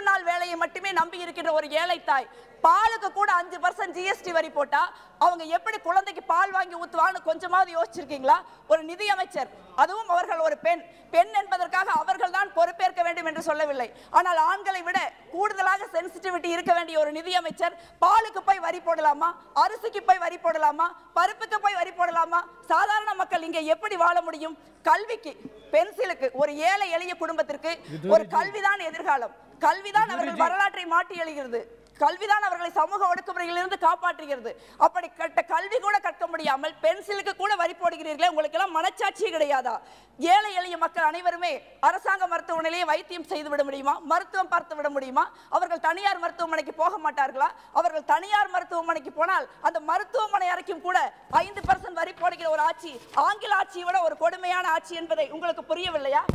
நாள் வேலையை மட்டுமே நம்பி இருக்கின்ற ஒரு ஏழை தாய் பாலுக்கு கூட அஞ்சு பர்சன்ட் ஜிஎஸ்டி வரி போட்டா அவங்க எப்படி குழந்தைக்கு பால் வாங்கி ஊத்துவாங்கன்னு கொஞ்சமாவது யோசிச்சிருக்கீங்களா ஒரு நிதியமைச்சர் அதுவும் அவர்கள் ஒரு பெண் பெண் என்பதற்காக அவர்கள் தான் பொறுப்பேற்க வேண்டும் என்று சொல்லவில்லை ஆனால் ஆண்களை விட கூடுதலாக சென்சிட்டிவிட்டி இருக்க வேண்டிய ஒரு நிதியமைச்சர் பாலுக்கு போய் வரி போடலாமா அரிசிக்கு போய் வரி போடலாமா பருப்புக்கு போய் வரி போடலாமா சாதாரண மக்கள் இங்கே எப்படி வாழ முடியும் கல்விக்கு பென்சிலுக்கு ஒரு ஏழை எளிய குடும்பத்திற்கு ஒரு கல்விதான் எதிர்காலம் கல்விதான் அவர்கள் வரலாற்றை மாற்றி எழுகிறது கல்விதான் அவர்களை சமூக ஒடுக்குமுறையிலிருந்து காப்பாற்றுகிறது அப்படி கட்ட கல்வி கூட கற்க முடியாமல் பென்சிலுக்கு கூட வரி போடுகிறீர்களே உங்களுக்கு எல்லாம் மனச்சாட்சியே கிடையாதா ஏழை எளிய மக்கள் அனைவருமே அரசாங்க மருத்துவமனையிலேயே வைத்தியம் செய்து விட முடியுமா மருத்துவம் பார்த்து விட முடியுமா அவர்கள் தனியார் மருத்துவமனைக்கு போக மாட்டார்களா அவர்கள் தனியார் மருத்துவமனைக்கு போனால் அந்த மருத்துவமனை அறைக்கும் கூட ஐந்து பர்சன்ட் வரி போடுகிற ஒரு ஆட்சி ஆங்கில ஆட்சியை விட ஒரு கொடுமையான ஆட்சி என்பதை உங்களுக்கு புரியவில்லையா